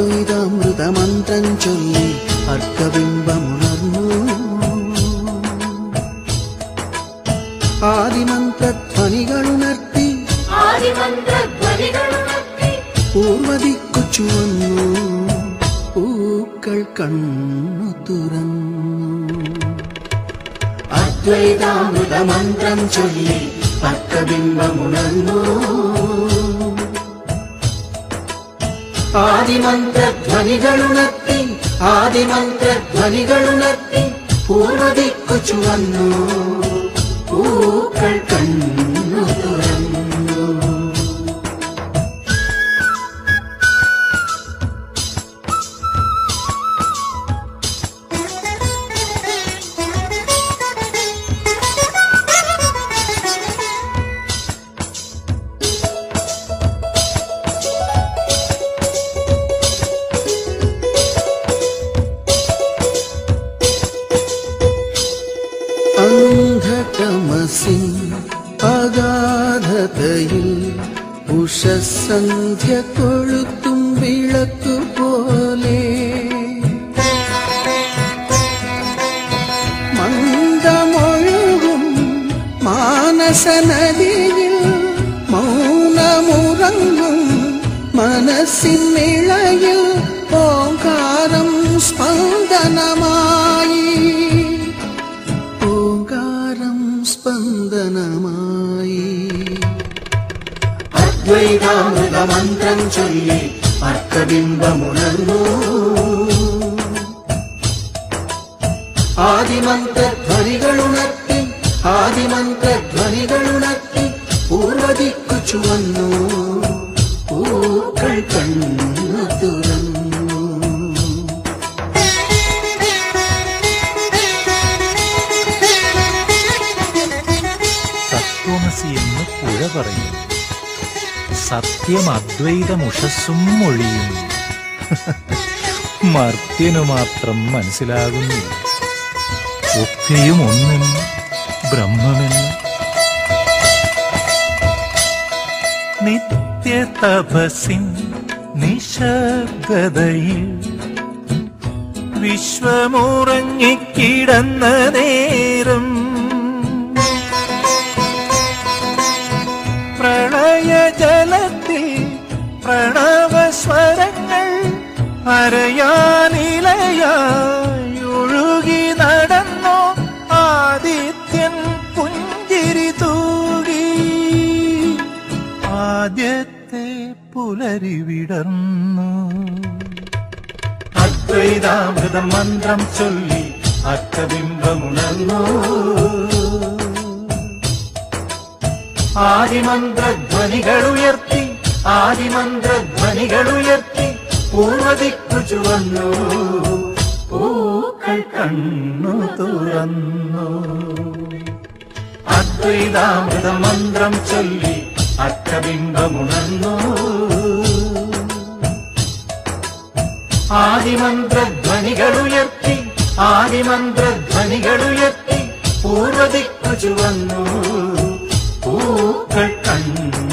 അദ്വൈതാമൃതമന്ത്രം ചൊല്ലി അർക്കബിംബമുണർന്നു ആദിമന്ത്രധ്വനികളുണർത്തി ആദിമന്ത്രധ്വനികളുണർത്തി പൂർവദിക്കു ചുവന്നു പൂക്കൾ കണ്ണു തുറന്നു അദ്വൈതാമൃതമന്ത്രം ചൊല്ലി അർക്കബിംബമുണർന്നു ആദിമന്ത്രധ്വനികളുണർത്തി ആദിമന്ത്രധ്വനികളുണർത്തി പൂർവദിക്കു ചുവന്നു പൂക്കൾ കണ്ണു തുറന്നു അന്ധതമസിൻ അഗാധതയിൽ ഉഷസന്ധ്യ കൊളുത്തും വിളക്കു പോലെ മന്ദമൊഴുകും മാനസനദിയിൽ മൗനമുറങ്ങും മനസ്സിനിളയിൽ ഓങ്കാരം സ്പന്ദനമായി ഓങ്കാരം സ്പന്ദനമായി അദ്വൈതാമൃതമന്ത്രം ചൊല്ലി അർക്കബിംബമുണർന്നു ആദിമന്ത്രധ്വനികളുണർത്തി ആദിമന്ത്രധ്വനികളുണർത്തി പൂർവദിക്കു ചുവന്നു പൂക്കൾ കണ്ണു തുറന്നു തത്വമസി എന്ന് പുഴ പറയും സത്യം അദ്വൈതമുഷസ്സും മൊഴിയും മർത്യനു മാത്രം മനസ്സിലാകുന്നില്ല ഒക്കെയും ഒന്നെന്ന് ബ്രഹ്മമെന്ന് നിത്യതപസിൻ നിശബ്ദതയിൽ വിശ്വമുറങ്ങിക്കിടന്ന നേരം പ്രളയജലത്തിൽ പ്രണവസ്വരങ്ങൾ അരയാനിലയായി ഒഴുകി നടന്നോ ആദിത്യൻ പുഞ്ചിരി തൂകി ആദ്യത്തെ പുലരി വിടർന്നു അദ്വൈതാമൃത മന്ത്രം ചൊല്ലി അർത്ഥബിംബമുണർന്നു ആദിമന്ത്രധ്വനികളുയർത്തി ആദിമന്ത്രധ്വനികളുയർത്തി പൂർവദിക്കു ചുവന്നു പൂക്കൾ കണ്ണു തുറന്നു അദ്വൈതാമൃത മന്ത്രം ചൊല്ലി അർത്ഥബിംബമുണർന്നു ആദിമന്ത്രധ്വനികളുയർത്തി ആദിമന്ത്രധ്വനികളുയർത്തി പൂർവദിക്കു ചുവന്നു പൂക്കൾ കണ്ണു